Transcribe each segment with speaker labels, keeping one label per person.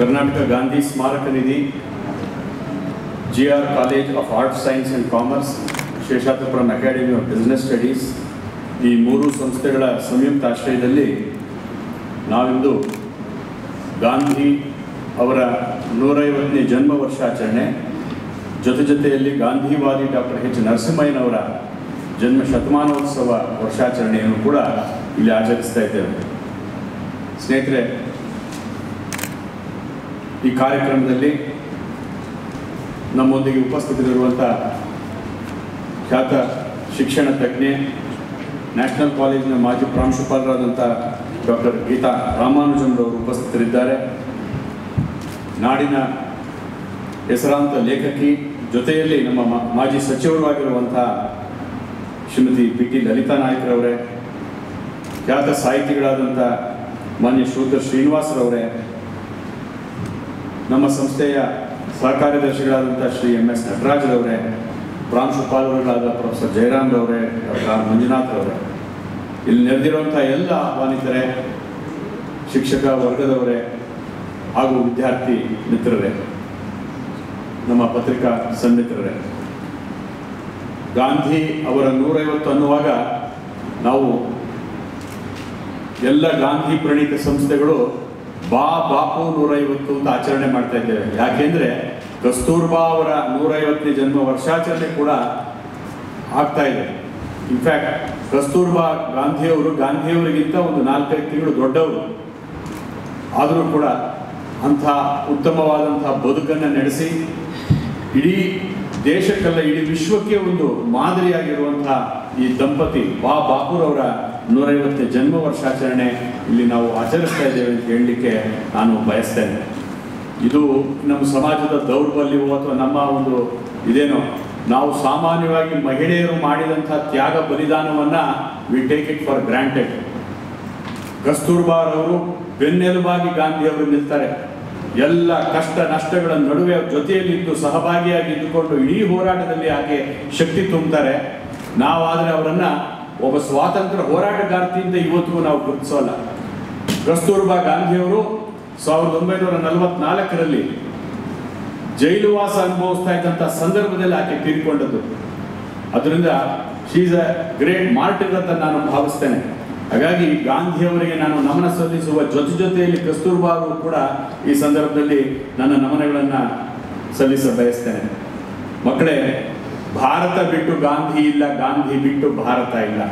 Speaker 1: Karnataka Gandhi Smaraka Nidhi G R college of art science and commerce Seshadripuram academy of business studies ಈ ಮೂರು ಸಂಸ್ಥೆಗಳ ಸಂಯುಕ್ತ ಆಶ್ರಯದಲ್ಲಿ ನಾವಿಂದು ಗಾಂಧಿ ಅವರ ನೂರೈವತ್ತನೇ ಜನ್ಮ ವರ್ಷಾಚರಣೆ ಜೊತೆ ಜೊತೆಯಲ್ಲಿ ಗಾಂಧಿವಾದಿ ಡಾಕ್ಟರ್ ಎಚ್ ನರಸಿಂಹಯ್ಯನವರ ಜನ್ಮ ಶತಮಾನೋತ್ಸವ ವರ್ಷಾಚರಣೆಯನ್ನು ಕೂಡ ಇಲ್ಲಿ ಆಚರಿಸ್ತಾ ಇದ್ದೇವೆ ಸ್ನೇಹಿತರೆ ಈ ಕಾರ್ಯಕ್ರಮದಲ್ಲಿ ನಮ್ಮೊಂದಿಗೆ ಉಪಸ್ಥಿತರಿರುವಂಥ ಖ್ಯಾತ ಶಿಕ್ಷಣ ತಜ್ಞೆ ನ್ಯಾಷನಲ್ ಕಾಲೇಜಿನ ಮಾಜಿ ಪ್ರಾಂಶುಪಾಲರಾದಂಥ ಡಾಕ್ಟರ್ ಗೀತಾ ರಾಮಾನುಜನ್ರವರು ಉಪಸ್ಥಿತರಿದ್ದಾರೆ ನಾಡಿನ ಹೆಸರಾಂತ ಲೇಖಕಿ ಜೊತೆಯಲ್ಲಿ ನಮ್ಮ ಮಾ- ಮಾಜಿ ಸಚಿವರು ಆಗಿರುವಂಥ ಶ್ರೀಮತಿ ಪಿ ಟಿ ಲಲಿತಾ ನಾಯ್ಕರವರೇ ಖ್ಯಾತ ಸಾಹಿತಿಗಳಾದಂಥ ಮಾನ್ಯ ಶೂದ್ರ ಶ್ರೀನಿವಾಸರವರೇ ನಮ್ಮ ಸಂಸ್ಥೆಯ ಸಹಕಾರ್ಯದರ್ಶಿಗಳಾದಂಥ ಶ್ರೀ ಎಂ ಎಸ್ ನಟರಾಜರವರೇ ಪ್ರಾಂಶುಪಾಲರುಗಳಾದ ಪ್ರೊಫೆಸರ್ ಜಯರಾಮ್ರವರೇ ಡಾಕ್ಟರ್ ಆರ್ ಮಂಜುನಾಥ್ರವರೇ ಇಲ್ಲಿ ನೆರೆದಿರುವಂಥ ಎಲ್ಲ ಆಹ್ವಾನಿತರೇ ಶಿಕ್ಷಕ ವರ್ಗದವರೇ ಹಾಗೂ ವಿದ್ಯಾರ್ಥಿ ಮಿತ್ರರೇ ನಮ್ಮ ಪತ್ರಿಕಾ ಸನ್ಮಿತ್ರರೇ ಗಾಂಧಿ ಅವರ ನೂರೈವತ್ತು ಅನ್ನುವಾಗ ನಾವು ಎಲ್ಲ ಗಾಂಧಿ ಪ್ರಣೀತ ಸಂಸ್ಥೆಗಳು ಬಾ ಬಾಪು ನೂರೈವತ್ತು ಅಂತ ಆಚರಣೆ ಮಾಡ್ತಾ ಇದ್ದೇವೆ ಯಾಕೆಂದ್ರೆ ಕಸ್ತೂರ್ಬಾ ಅವರ ನೂರೈವತ್ತನೇ ಜನ್ಮ ವರ್ಷಾಚರಣೆ ಕೂಡ ಆಗ್ತಾ ಇದೆ ಇನ್ಫ್ಯಾಕ್ಟ್ ಕಸ್ತೂರ್ಬಾ ಗಾಂಧಿಯವರು ಗಾಂಧಿಯವರಿಗಿಂತ ಒಂದು ನಾಲ್ಕೈದು ತಿಂಗಳು ದೊಡ್ಡವರು ಆದರೂ ಕೂಡ ಅಂಥ ಉತ್ತಮವಾದಂತಹ ಬದುಕನ್ನು ನಡೆಸಿ ಇಡೀ ದೇಶಕ್ಕೆಲ್ಲ ಇಡೀ ವಿಶ್ವಕ್ಕೆ ಒಂದು ಮಾದರಿಯಾಗಿರುವಂತಹ ಈ ದಂಪತಿ ಬಾ ಬಾಪುರವರ ನೂರೈವತ್ತನೇ ಜನ್ಮ ವರ್ಷಾಚರಣೆ ಇಲ್ಲಿ ನಾವು ಆಚರಿಸ್ತಾ ಇದ್ದೇವೆ ಅಂತ ಹೇಳಲಿಕ್ಕೆ ನಾನು ಬಯಸ್ತೇನೆ ಇದು ನಮ್ಮ ಸಮಾಜದ ದೌರ್ಬಲ್ಯವೋ ಅಥವಾ ನಮ್ಮ ಒಂದು ಇದೇನೋ ನಾವು ಸಾಮಾನ್ಯವಾಗಿ ಮಹಿಳೆಯರು ಮಾಡಿದಂಥ ತ್ಯಾಗ ಬಲಿದಾನವನ್ನ we take it for granted ಕಸ್ತೂರ್ಬಾರವರು ಬೆನ್ನೆಲುಬಾಗಿ ಗಾಂಧಿಯವರು ನಿಲ್ತಾರೆ ಎಲ್ಲ ಕಷ್ಟ ನಷ್ಟಗಳ ನಡುವೆ ಅವ್ರ ಜೊತೆಯಲ್ಲಿದ್ದು ಸಹಭಾಗಿಯಾಗಿ ಇದ್ದುಕೊಂಡು ಇಡೀ ಹೋರಾಟದಲ್ಲಿ ಆಕೆ ಶಕ್ತಿ ತುಂಬುತ್ತಾರೆ ನಾವಾದರೆ ಅವರನ್ನ ಒಬ್ಬ ಸ್ವಾತಂತ್ರ್ಯ ಹೋರಾಟಗಾರ್ತಿ ಅಂತ ಇವತ್ತಿಗೂ ನಾವು ಗುರುತಿಸೋಲ್ಲ ಕಸ್ತೂರ್ಬಾ ಗಾಂಧಿಯವರು ಸಾವಿರದ ಒಂಬೈನೂರ ನಲವತ್ನಾಲ್ಕರಲ್ಲಿ ಜೈಲುವಾಸ ಅನುಭವಿಸ್ತಾ ಇದ್ದಂಥ ಸಂದರ್ಭದಲ್ಲಿ ಆಕೆ ತೀರಿಕೊಂಡದ್ದು ಅದರಿಂದ ಶೀಸ್ ಅ ಗ್ರೇಟ್ ಮಾರ್ಟಿರ್ ಅಂತ ನಾನು ಭಾವಿಸ್ತೇನೆ ಹಾಗಾಗಿ ಗಾಂಧಿಯವರಿಗೆ ನಾನು ನಮನ ಸಲ್ಲಿಸುವ ಜೊತೆ ಜೊತೆಯಲ್ಲಿ ಕಸ್ತೂರ್ಬಾ ಅವರು ಕೂಡ ಈ ಸಂದರ್ಭದಲ್ಲಿ ನನ್ನ ನಮನಗಳನ್ನು ಸಲ್ಲಿಸ ಬಯಸ್ತೇನೆ ಮಕ್ಕಳೇ ಭಾರತ ಬಿಟ್ಟು ಗಾಂಧಿ ಇಲ್ಲ ಗಾಂಧಿ ಬಿಟ್ಟು ಭಾರತ ಇಲ್ಲ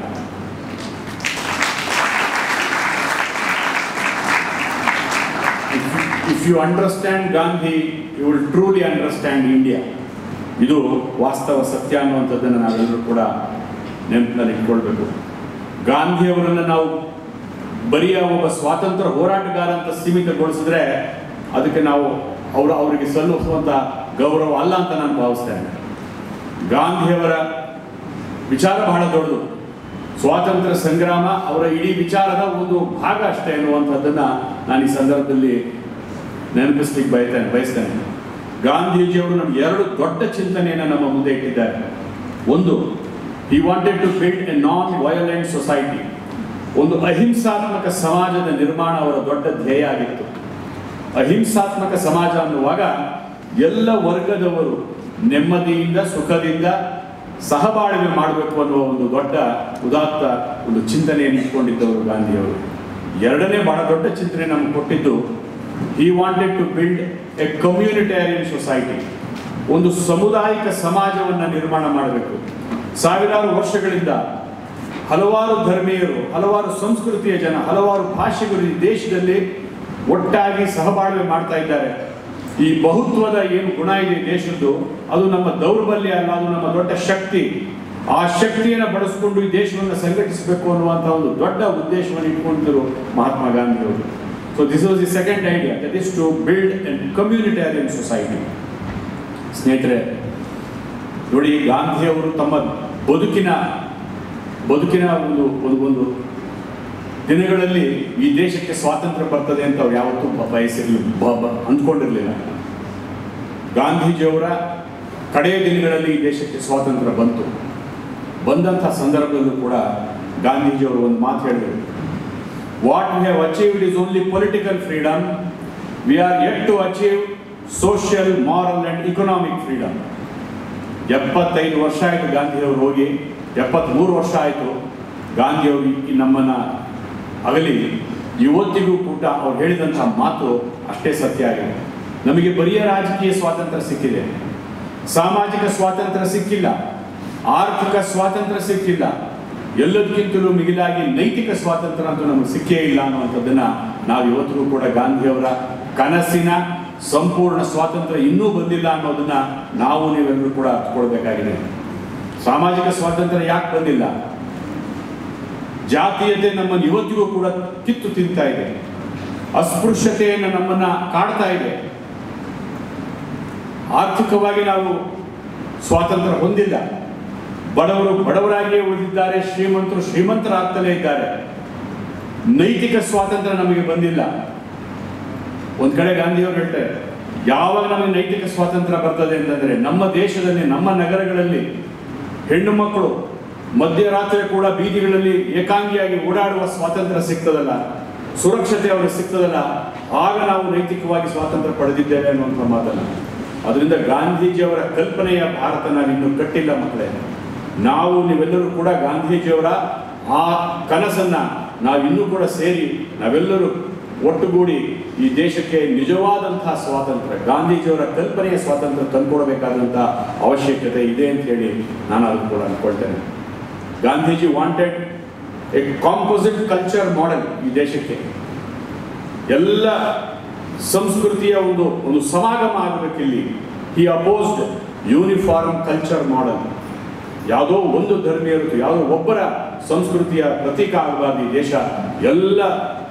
Speaker 1: if you understand Gandhi you will truly understand India ಇದು ವಾಸ್ತವ ಸತ್ಯ ಅನ್ನುವಂಥದ್ದನ್ನು ನಾವೆಲ್ಲರೂ ಕೂಡ ನೆನಪಿನಲ್ಲಿ ಇಟ್ಕೊಳ್ಬೇಕು ಗಾಂಧಿಯವರನ್ನು ನಾವು ಬರಿಯ ಒಬ್ಬ ಸ್ವಾತಂತ್ರ್ಯ ಹೋರಾಟಗಾರ ಅಂತ ಸೀಮಿತಗೊಳಿಸಿದ್ರೆ ಅದಕ್ಕೆ ನಾವು ಅವರು ಅವರಿಗೆ ಸಲ್ಲಿಸುವಂಥ ಗೌರವ ಅಲ್ಲ ಅಂತ ನಾನು ಭಾವಿಸ್ತೇನೆ ಗಾಂಧಿಯವರ ವಿಚಾರ ಬಹಳ ದೊಡ್ಡದು ಸ್ವಾತಂತ್ರ್ಯ ಸಂಗ್ರಾಮ ಅವರ ಇಡೀ ವಿಚಾರದ ಒಂದು ಭಾಗ ಅಷ್ಟೇ ಅನ್ನುವಂಥದ್ದನ್ನ ನಾನು ಈ ಸಂದರ್ಭದಲ್ಲಿ ನೆನಪಿಸ್ಲಿಕ್ಕೆ ಬಯತೇನೆ ಬಯಸ್ತೇನೆ ಗಾಂಧೀಜಿಯವರು ನಮ್ಗೆ ಎರಡು ದೊಡ್ಡ ಚಿಂತನೆಯನ್ನು ನಮ್ಮ ಮುಂದೆ ಇಟ್ಟಿದ್ದಾರೆ ಒಂದು ಈ wanted to build a non violent society ಒಂದು ಅಹಿಂಸಾತ್ಮಕ ಸಮಾಜದ ನಿರ್ಮಾಣ ಅವರ ದೊಡ್ಡ ಧ್ಯೇಯ ಆಗಿತ್ತು ಅಹಿಂಸಾತ್ಮಕ ಸಮಾಜ ಅನ್ನುವಾಗ ಎಲ್ಲ ವರ್ಗದವರು ನೆಮ್ಮದಿಯಿಂದ ಸುಖದಿಂದ ಸಹಬಾಳ್ವೆ ಮಾಡಬೇಕು ಅನ್ನುವ ಒಂದು ದೊಡ್ಡ ಉದಾತ್ತ ಒಂದು ಚಿಂತನೆಯನ್ನು ಇಟ್ಕೊಂಡಿದ್ದವರು ಗಾಂಧಿಯವರು ಎರಡನೇ ಬಹಳ ದೊಡ್ಡ ಚಿಂತನೆ ನಮ್ಗೆ ಕೊಟ್ಟಿದ್ದು ಈ wanted to build a communitarian society ಒಂದು ಸಾಮುದಾಯಿಕ ಸಮಾಜವನ್ನು ನಿರ್ಮಾಣ ಮಾಡಬೇಕು ಸಾವಿರಾರು ವರ್ಷಗಳಿಂದ ಹಲವಾರು ಧರ್ಮೀಯರು ಹಲವಾರು ಸಂಸ್ಕೃತಿಯ ಜನ ಹಲವಾರು ಭಾಷೆಗಳು ಈ ದೇಶದಲ್ಲಿ ಒಟ್ಟಾಗಿ ಸಹಬಾಳ್ವೆ ಮಾಡ್ತಾ ಇದ್ದಾರೆ ಈ ಬಹುತ್ವದ ಏನು ಗುಣ ಇದೆ ಈ ದೇಶದ್ದು ಅದು ನಮ್ಮ ದೌರ್ಬಲ್ಯ ಅಲ್ಲ ಅದು ನಮ್ಮ ದೊಡ್ಡ ಶಕ್ತಿ ಆ ಶಕ್ತಿಯನ್ನು ಬಳಸಿಕೊಂಡು ಈ ದೇಶವನ್ನು ಸಂಘಟಿಸಬೇಕು ಅನ್ನುವಂಥ ಒಂದು ದೊಡ್ಡ ಉದ್ದೇಶವನ್ನು ಇಟ್ಕೊಂಡಿದ್ದರು ಮಹಾತ್ಮ ಗಾಂಧಿಯವರು so this was the second idea that is to build an communitarian society ಸ್ನೇಹಿತರೆ ನೋಡಿ ಗಾಂಧಿಯವರು ತಮ್ಮ ಬದುಕಿನ ಬದುಕಿನ ಒಂದು ಒಂದು ಒಂದು ದಿನಗಳಲ್ಲಿ ಈ ದೇಶಕ್ಕೆ ಸ್ವಾತಂತ್ರ್ಯ ಬರ್ತದೆ ಅಂತ ಅವ್ರು ಯಾವತ್ತೂ ಬ- ಬಯಸಿರ್ಲಿಲ್ಲ ಬ- ಬ- ಅಂದ್ಕೊಂಡಿರ್ಲಿಲ್ಲ ಗಾಂಧೀಜಿಯವರ ಕಡೆಯ ದಿನಗಳಲ್ಲಿ ಈ ದೇಶಕ್ಕೆ ಸ್ವಾತಂತ್ರ್ಯ ಬಂತು ಬಂದಂಥ ಸಂದರ್ಭದಲ್ಲೂ ಕೂಡ ಗಾಂಧೀಜಿಯವರು ಒಂದು ಮಾತು ಹೇಳಿದರು what we have achieved is only political freedom we are yet to achieve social moral and economic freedom ಎಪ್ಪತ್ತೈದು ವರ್ಷ ಆಯಿತು ಗಾಂಧಿಯವರು ಹೋಗಿ ಎಪ್ಪತ್ತ್ಮೂರು ವರ್ಷ ಆಯಿತು ಗಾಂಧಿಯವರು ಈ ನಮ್ಮನ್ನು ಅಗಲಿ ಇವತ್ತಿಗೂ ಕೂಡ ಅವ್ರು ಹೇಳಿದಂಥ ಮಾತು ಅಷ್ಟೇ ಸತ್ಯ ಆಗಿದೆ ನಮಗೆ ಬರಿಯ ರಾಜಕೀಯ ಸ್ವಾತಂತ್ರ್ಯ ಸಿಕ್ಕಿದೆ ಸಾಮಾಜಿಕ ಸ್ವಾತಂತ್ರ್ಯ ಸಿಕ್ಕಿಲ್ಲ ಆರ್ಥಿಕ ಸ್ವಾತಂತ್ರ್ಯ ಸಿಕ್ಕಿಲ್ಲ ಎಲ್ಲದಕ್ಕಿಂತಲೂ ಮಿಗಿಲಾಗಿ ನೈತಿಕ ಸ್ವಾತಂತ್ರ್ಯ ಅಂತೂ ನಮಗೆ ಸಿಕ್ಕೇ ಇಲ್ಲ ಅನ್ನುವಂಥದ್ದನ್ನ ನಾವು ಇವತ್ತಿಗೂ ಕೂಡ ಗಾಂಧಿಯವರ ಕನಸಿನ ಸಂಪೂರ್ಣ ಸ್ವಾತಂತ್ರ್ಯ ಇನ್ನೂ ಬಂದಿಲ್ಲ ಅನ್ನೋದನ್ನ ನಾವು ನೀವೆಲ್ಲರೂ ಕೂಡ ಅರ್ಥಕೊಳ್ಬೇಕಾಗಿದೆ ಸಾಮಾಜಿಕ ಸ್ವಾತಂತ್ರ್ಯ ಯಾಕೆ ಬಂದಿಲ್ಲ ಜಾತೀಯತೆ ನಮ್ಮನ್ನು ಇವತ್ತಿಗೂ ಕೂಡ ಕಿತ್ತು ತಿಂತಾ ಇದೆ ಅಸ್ಪೃಶ್ಯತೆಯನ್ನು ನಮ್ಮನ್ನ ಕಾಡ್ತಾ ಇದೆ ಆರ್ಥಿಕವಾಗಿ ನಾವು ಸ್ವಾತಂತ್ರ್ಯ ಹೊಂದಿಲ್ಲ ಬಡವರು ಬಡವರಾಗಿಯೇ ಉಳಿದಿದ್ದಾರೆ ಶ್ರೀಮಂತರು ಶ್ರೀಮಂತರಾಗ್ತಲೇ ಇದ್ದಾರೆ ನೈತಿಕ ಸ್ವಾತಂತ್ರ್ಯ ನಮಗೆ ಬಂದಿಲ್ಲ ಒಂದ್ ಕಡೆ ಗಾಂಧಿಯವರು ಹೇಳ್ತಾರೆ ಯಾವಾಗ ನಮಗೆ ನೈತಿಕ ಸ್ವಾತಂತ್ರ್ಯ ಬರ್ತದೆ ಅಂತಂದ್ರೆ ನಮ್ಮ ದೇಶದಲ್ಲಿ ನಮ್ಮ ನಗರಗಳಲ್ಲಿ ಹೆಣ್ಣು ಮಕ್ಕಳು ಮಧ್ಯರಾತ್ರಿ ಕೂಡ ಬೀದಿಗಳಲ್ಲಿ ಏಕಾಂಗಿಯಾಗಿ ಓಡಾಡುವ ಸ್ವಾತಂತ್ರ್ಯ ಸಿಗ್ತದಲ್ಲ ಸುರಕ್ಷತೆ ಅವರಿಗೆ ಸಿಗ್ತದಲ್ಲ ಆಗ ನಾವು ನೈತಿಕವಾಗಿ ಸ್ವಾತಂತ್ರ್ಯ ಪಡೆದಿದ್ದೇವೆ ಅನ್ನುವಂಥ ಮಾತನ್ನ ಅದರಿಂದ ಗಾಂಧೀಜಿಯವರ ಕಲ್ಪನೆಯ ಭಾರತ ನಾವಿನ್ನೂ ಕಟ್ಟಿಲ್ಲ ಮಕ್ಕಳೇ ನಾವು ನೀವೆಲ್ಲರೂ ಕೂಡ ಗಾಂಧೀಜಿಯವರ ಆ ಕನಸನ್ನ ನಾವಿನ್ನೂ ಕೂಡ ಸೇರಿ ನಾವೆಲ್ಲರೂ ಒಟ್ಟುಗೂಡಿ ಈ ದೇಶಕ್ಕೆ ನಿಜವಾದಂತಹ ಸ್ವಾತಂತ್ರ್ಯ ಗಾಂಧೀಜಿಯವರ ಕಲ್ಪನೆಯ ಸ್ವಾತಂತ್ರ್ಯ ತಂದುಕೊಡಬೇಕಾದಂತಹ ಅವಶ್ಯಕತೆ ಇದೆ ಅಂತ ಹೇಳಿ ನಾನು ಅದನ್ನು ಕೂಡ ಅಂದ್ಕೊಳ್ತೇನೆ Gandhiji wanted a composite culture model ಈ ದೇಶಕ್ಕೆ ಎಲ್ಲ ಸಂಸ್ಕೃತಿಯ ಒಂದು ಒಂದು ಸಮಾಗಮ ಆಗಬೇಕಿಲ್ಲಿ he opposed uniform culture model ಯಾವುದೋ ಒಂದು ಧರ್ಮೀಯರು ಯಾವುದೋ ಒಬ್ಬರ ಸಂಸ್ಕೃತಿಯ ಪ್ರತೀಕ ಆಗಬಾರ್ದು ಈ ದೇಶ ಎಲ್ಲ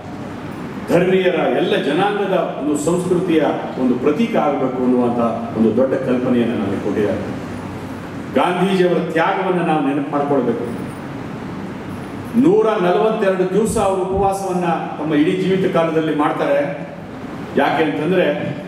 Speaker 1: ಧರ್ಮೀಯರ ಎಲ್ಲ ಜನಾಂಗದ ಒಂದು ಸಂಸ್ಕೃತಿಯ ಒಂದು ಪ್ರತೀಕ ಆಗಬೇಕು ಅನ್ನುವಂಥ ಒಂದು ದೊಡ್ಡ ಕಲ್ಪನೆಯನ್ನು ನಮಗೆ ಕೊಟ್ಟಿದ್ದಾರೆ ಗಾಂಧೀಜಿಯವರ ತ್ಯಾಗವನ್ನು ನಾವು ನೆನಪು ಮಾಡ್ಕೊಳ್ಬೇಕು ನೂರ ನಲವತ್ತೆರಡು ದಿವಸ ಅವರು ಉಪವಾಸವನ್ನ ತಮ್ಮ ಇಡೀ ಜೀವಿತ ಕಾಲದಲ್ಲಿ ಮಾಡ್ತಾರೆ ಯಾಕೆ ಅಂತಂದ್ರೆ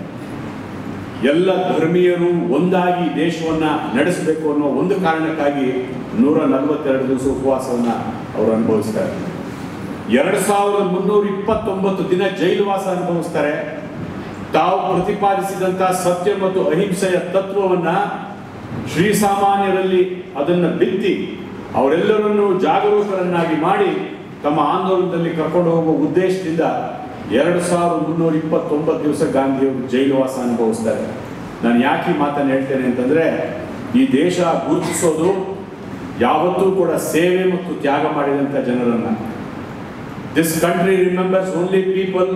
Speaker 1: ಎಲ್ಲ ಧರ್ಮೀಯರು ಒಂದಾಗಿ ದೇಶವನ್ನ ನಡೆಸಬೇಕು ಅನ್ನೋ ಒಂದು ಕಾರಣಕ್ಕಾಗಿ ನೂರ ನಲವತ್ತೆರಡು ದಿವಸ ಉಪವಾಸವನ್ನ ಅವರು ಅನುಭವಿಸ್ತಾರೆ ಎರಡು ಸಾವಿರದ ಮುನ್ನೂರ ಇಪ್ಪತ್ತೊಂಬತ್ತು ದಿನ ಜೈಲುವಾಸ ಅನುಭವಿಸ್ತಾರೆ ತಾವು ಪ್ರತಿಪಾದಿಸಿದಂತಹ ಸತ್ಯ ಮತ್ತು ಅಹಿಂಸೆಯ ತತ್ವವನ್ನ ಶ್ರೀಸಾಮಾನ್ಯರಲ್ಲಿ ಅದನ್ನು ಬಿತ್ತಿ ಅವರೆಲ್ಲರನ್ನು ಜಾಗರೂಕರನ್ನಾಗಿ ಮಾಡಿ ತಮ್ಮ ಆಂದೋಲನದಲ್ಲಿ ಕರ್ಕೊಂಡು ಹೋಗುವ ಉದ್ದೇಶದಿಂದ ಎರಡು ಸಾವಿರದ ಮುನ್ನೂರ ಇಪ್ಪತ್ತೊಂಬತ್ತು ದಿವಸ ಗಾಂಧಿಯವರು ಜೈಲುವಾಸ ಅನುಭವಿಸ್ತಾರೆ ನಾನು ಯಾಕೆ ಈ ಮಾತನ್ನು ಹೇಳ್ತೇನೆ ಅಂತಂದ್ರೆ ಈ ದೇಶ ಗುರುತಿಸೋದು ಯಾವತ್ತೂ ಕೂಡ ಸೇವೆ ಮತ್ತು ತ್ಯಾಗ ಮಾಡಿದಂಥ ಜನರನ್ನ this country remembers only people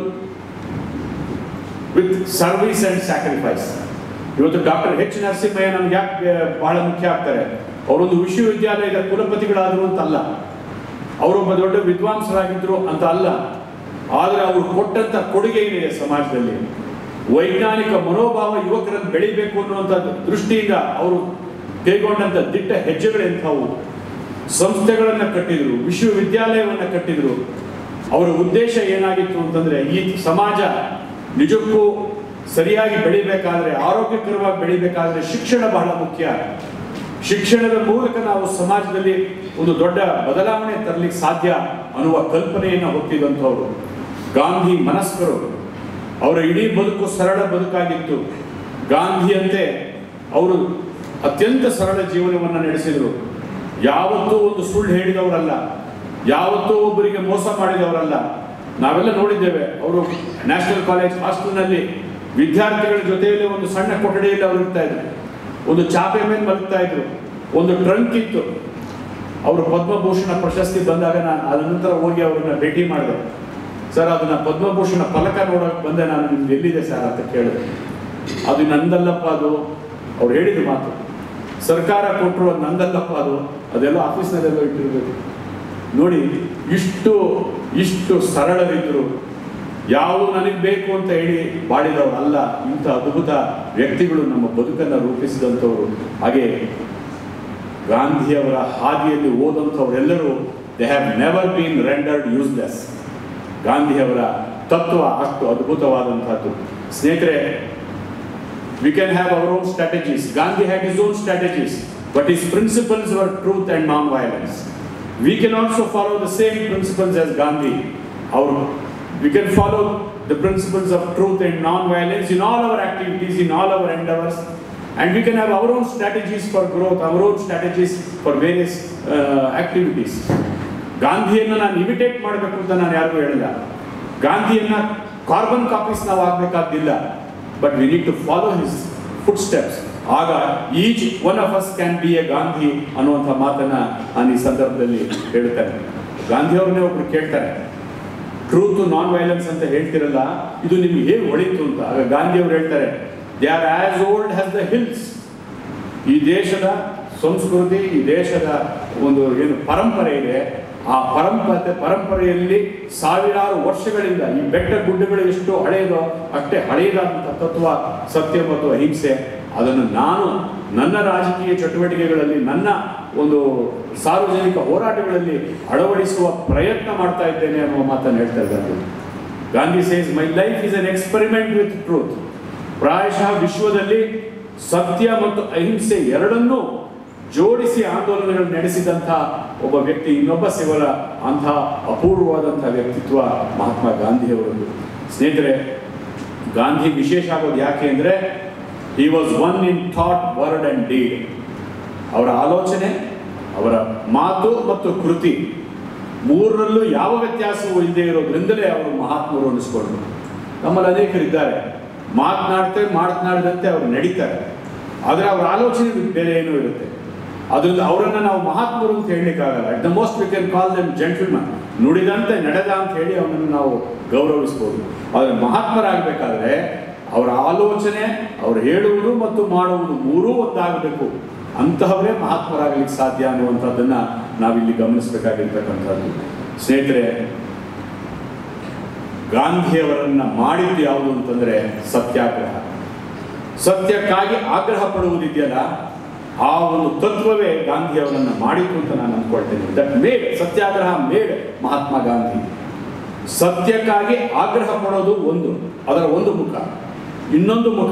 Speaker 1: with service and sacrifice ಇವತ್ತು ಡಾಕ್ಟರ್ ಎಚ್ ನರಸಿಂಹಯ್ಯ ನಮ್ಗೆ ಯಾಕೆ ಬಹಳ ಮುಖ್ಯ ಆಗ್ತಾರೆ ಅವರೊಂದು ವಿಶ್ವವಿದ್ಯಾಲಯದ ಕುಲಪತಿಗಳಾದರು ಅಂತ ಅಲ್ಲ ಅವರೊಬ್ಬ ದೊಡ್ಡ ವಿದ್ವಾಂಸರಾಗಿದ್ರು ಅಂತ ಅಲ್ಲ ಆದರೆ ಅವರು ಕೊಟ್ಟಂತ ಕೊಡುಗೆ ಇದೆ ಸಮಾಜದಲ್ಲಿ ವೈಜ್ಞಾನಿಕ ಮನೋಭಾವ ಯುವಕರಲ್ಲಿ ಬೆಳಿಬೇಕು ಅನ್ನುವಂಥ ದೃಷ್ಟಿಯಿಂದ ಅವರು ಕೈಗೊಂಡಂತ ದಿಟ್ಟ ಹೆಜ್ಜೆಗಳೆಂಥವು ಸಂಸ್ಥೆಗಳನ್ನು ಕಟ್ಟಿದ್ರು ವಿಶ್ವವಿದ್ಯಾಲಯವನ್ನು ಕಟ್ಟಿದ್ರು ಅವರ ಉದ್ದೇಶ ಏನಾಗಿತ್ತು ಅಂತಂದ್ರೆ ಈ ಸಮಾಜ ನಿಜಕ್ಕೂ ಸರಿಯಾಗಿ ಬೆಳಿಬೇಕಾದ್ರೆ ಆರೋಗ್ಯಕರವಾಗಿ ಬೆಳಿಬೇಕಾದ್ರೆ ಶಿಕ್ಷಣ ಬಹಳ ಮುಖ್ಯ ಶಿಕ್ಷಣದ ಮೂಲಕ ನಾವು ಸಮಾಜದಲ್ಲಿ ಒಂದು ದೊಡ್ಡ ಬದಲಾವಣೆ ತರಲಿಕ್ಕೆ ಸಾಧ್ಯ ಅನ್ನುವ ಕಲ್ಪನೆಯನ್ನು ಹೊತ್ತಿದಂಥವ್ರು ಗಾಂಧಿ ಮನಸ್ಕರು ಅವರ ಇಡೀ ಬದುಕು ಸರಳ ಬದುಕಾಗಿತ್ತು ಗಾಂಧಿಯಂತೆ ಅವರು ಅತ್ಯಂತ ಸರಳ ಜೀವನವನ್ನು ನಡೆಸಿದರು ಯಾವತ್ತೂ ಒಂದು ಸುಳ್ಳು ಹೇಳಿದವರಲ್ಲ ಯಾವತ್ತೂ ಒಬ್ಬರಿಗೆ ಮೋಸ ಮಾಡಿದವರಲ್ಲ ನಾವೆಲ್ಲ ನೋಡಿದ್ದೇವೆ ಅವರು ನ್ಯಾಷನಲ್ ಕಾಲೇಜ್ ಹಾಸ್ಟೆಲ್ನಲ್ಲಿ ವಿದ್ಯಾರ್ಥಿಗಳ ಜೊತೆಯಲ್ಲಿ ಒಂದು ಸಣ್ಣ ಕೊಠಡಿಯಲ್ಲಿ ಅವರು ಇರ್ತಾ ಇದ್ರು ಒಂದು ಚಾಪೆ ಮೇಲೆ ಮಲಗ್ತಾ ಇದ್ರು ಒಂದು ಟ್ರಂಕ್ ಇತ್ತು ಅವರು ಪದ್ಮಭೂಷಣ ಪ್ರಶಸ್ತಿ ಬಂದಾಗ ನಾನು ಅದ ನಂತರ ಹೋಗಿ ಅವರನ್ನ ಭೇಟಿ ಮಾಡಿದೆ ಸರ್ ಅದನ್ನ ಪದ್ಮಭೂಷಣ ಫಲಕ ನೋಡೋಕೆ ಬಂದೆ ನಾನು ನಿಮ್ಗೆ ಎಲ್ಲಿದೆ ಸರ್ ಅಂತ ಕೇಳಿದೆ ಅದು ನಂದಲ್ಲಪ್ಪ ಅದು ಅವ್ರು ಹೇಳಿದ ಮಾತು ಸರ್ಕಾರ ಕೊಟ್ಟರು ಅದು ನಂದಲ್ಲಪ್ಪ ಅದು ಅದೆಲ್ಲ ಆಫೀಸ್ನಲ್ಲೆಲ್ಲ ಇಟ್ಟಿರ್ಬೇಕು ನೋಡಿ ಇಷ್ಟು ಇಷ್ಟು ಸರಳರಿದ್ರು ಯಾವುದು ನನಗೆ ಬೇಕು ಅಂತ ಹೇಳಿ ಬಾಳಿದವರು ಅಲ್ಲ ಇಂಥ ಅದ್ಭುತ ವ್ಯಕ್ತಿಗಳು ನಮ್ಮ ಬದುಕನ್ನು ರೂಪಿಸಿದಂಥವ್ರು ಹಾಗೆ ಗಾಂಧಿಯವರ ಹಾದಿಯಲ್ಲಿ ಓದಂಥವರೆಲ್ಲರೂ they have never been rendered useless ಗಾಂಧಿಯವರ ತತ್ವ ಅಷ್ಟು ಅದ್ಭುತವಾದಂತಹದ್ದು ಸ್ನೇಹಿತರೆ we can have our own strategies Gandhi had is own strategies but his principles were truth and non violence we can also follow the same principles as Gandhi ಅವರು We can follow the principles of truth and non-violence in all our activities, in all our endeavors, and we can have our own strategies for growth, our own strategies for various uh, activities. ಗಾಂಧಿಯನ್ನು ನಾನು imitate ಮಾಡಬೇಕು ಅಂತ ನಾನು ಯಾರಿಗೂ ಹೇಳಿಲ್ಲ ಗಾಂಧಿಯನ್ನ carbon copies ನಾವು ಆಗಬೇಕಾದ್ದಿಲ್ಲ but we need to follow his footsteps ಆಗ each one of us can be a Gandhi ಅನ್ನುವಂಥ ಮಾತನ್ನ ನಾನು ಈ ಸಂದರ್ಭದಲ್ಲಿ ಹೇಳ್ತೇನೆ ಗಾಂಧಿಯವ್ರನ್ನೇ ಒಬ್ರು ಕೇಳ್ತಾರೆ ಟ್ರೂತ್ ನಾನ್ ವೈಲೆನ್ಸ್ ಅಂತ ಹೇಳ್ತಿರಲ್ಲ ಇದು ನಿಮ್ಗೆ ಹೇಗೆ ಹೊಳಿತು ಅಂತ ಆಗ ಗಾಂಧಿ ಅವರು ಹೇಳ್ತಾರೆ they are as old as the hills ಈ ದೇಶದ ಸಂಸ್ಕೃತಿ ಈ ದೇಶದ ಒಂದು ಏನು ಪರಂಪರೆ ಇದೆ ಆ ಪರಂಪರೆ ಪರಂಪರೆಯಲ್ಲಿ ಸಾವಿರಾರು ವರ್ಷಗಳಿಂದ ಈ ಬೆಟ್ಟ ಗುಡ್ಡಗಳು ಎಷ್ಟು ಹಳೆಯದೋ ಅಷ್ಟೇ ಹಳೆಯದಾದಂಥ ತತ್ವ ಸತ್ಯ ಮತ್ತು ಅಹಿಂಸೆ ಅದನ್ನು ನಾನು ನನ್ನ ರಾಜಕೀಯ ಚಟುವಟಿಕೆಗಳಲ್ಲಿ ನನ್ನ ಒಂದು ಸಾರ್ವಜನಿಕ ಹೋರಾಟಗಳಲ್ಲಿ ಅಳವಡಿಸುವ ಪ್ರಯತ್ನ ಮಾಡ್ತಾ ಇದ್ದೇನೆ ಅನ್ನುವ ಮಾತನ್ನು ಹೇಳ್ತಾ ಇದ್ದಾರೆ Gandhi says my life is an experiment with truth ಪ್ರಾಯಶಃ ವಿಶ್ವದಲ್ಲಿ ಸತ್ಯ ಮತ್ತು ಅಹಿಂಸೆ ಎರಡನ್ನೂ ಜೋಡಿಸಿ ಆಂದೋಲನಗಳು ನಡೆಸಿದಂಥ ಒಬ್ಬ ವ್ಯಕ್ತಿ ಇನ್ನೊಬ್ಬ ಸಿಗಲ ಅಂಥ ಅಪೂರ್ವವಾದಂಥ ವ್ಯಕ್ತಿತ್ವ ಮಹಾತ್ಮ ಗಾಂಧಿಯವರದ್ದು ಸ್ನೇಹಿತರೆ ಗಾಂಧಿ ವಿಶೇಷ ಆಗೋದು ಯಾಕೆ ಅಂದರೆ he was one in thought word and deed ಅವರ ಆಲೋಚನೆ ಅವರ ಮಾತು ಮತ್ತು ಕೃತಿ ಮೂರರಲ್ಲೂ ಯಾವ ವ್ಯತ್ಯಾಸವೂ ಇಲ್ಲದೆ ಇರೋದ್ರಿಂದಲೇ ಅವರು ಮಹಾತ್ಮರು ಅನ್ನಿಸ್ಕೊಂಡ್ರು ನಮ್ಮಲ್ಲಿ ಅನೇಕರಿದ್ದಾರೆ ಮಾತನಾಡ್ತೇವೆ ಮಾತನಾಡಿದಂತೆ ಅವರು ನಡೀತಾರೆ ಆದರೆ ಅವರ ಆಲೋಚನೆ ಬೇರೆ ಏನೂ ಇರುತ್ತೆ ಅದರಿಂದ ಅವರನ್ನು ನಾವು ಮಹಾತ್ಮರು ಅಂತ ಹೇಳಲಿಕ್ಕಾಗಲ್ಲ at the most we can call them gentleman ನುಡಿದಂತೆ ನಡೆದ ಅಂತ ಹೇಳಿ ಅವನನ್ನು ನಾವು ಗೌರವಿಸ್ಬೋದು ಆದರೆ ಮಹಾತ್ಮರಾಗಬೇಕಾದ್ರೆ ಅವರ ಆಲೋಚನೆ ಅವರು ಹೇಳುವುದು ಮತ್ತು ಮಾಡುವುದು ಮೂರೂ ಒಂದಾಗಬೇಕು ಅಂತಹವರೇ ಮಹಾತ್ಮರಾಗಲಿಕ್ಕೆ ಸಾಧ್ಯ ಅನ್ನುವಂಥದ್ದನ್ನು ನಾವಿಲ್ಲಿ ಗಮನಿಸಬೇಕಾಗಿರ್ತಕ್ಕಂಥದ್ದು ಸ್ನೇಹಿತರೆ ಗಾಂಧಿಯವರನ್ನ ಮಾಡಿದ್ದು ಯಾವುದು ಅಂತಂದ್ರೆ ಸತ್ಯಾಗ್ರಹ ಸತ್ಯಕ್ಕಾಗಿ ಆಗ್ರಹ ಪಡುವುದಿದೆಯಲ್ಲ ಆ ಒಂದು ತತ್ವವೇ ಗಾಂಧಿಯವರನ್ನ ಮಾಡಿತು ಅಂತ ನಾನು ಅಂದ್ಕೊಳ್ತೇನೆ that made Satyagraha made Mahatma Gandhi ಸತ್ಯಕ್ಕಾಗಿ ಆಗ್ರಹ ಪಡೋದು ಒಂದು ಅದರ ಒಂದು ಮುಖ ಇನ್ನೊಂದು ಮುಖ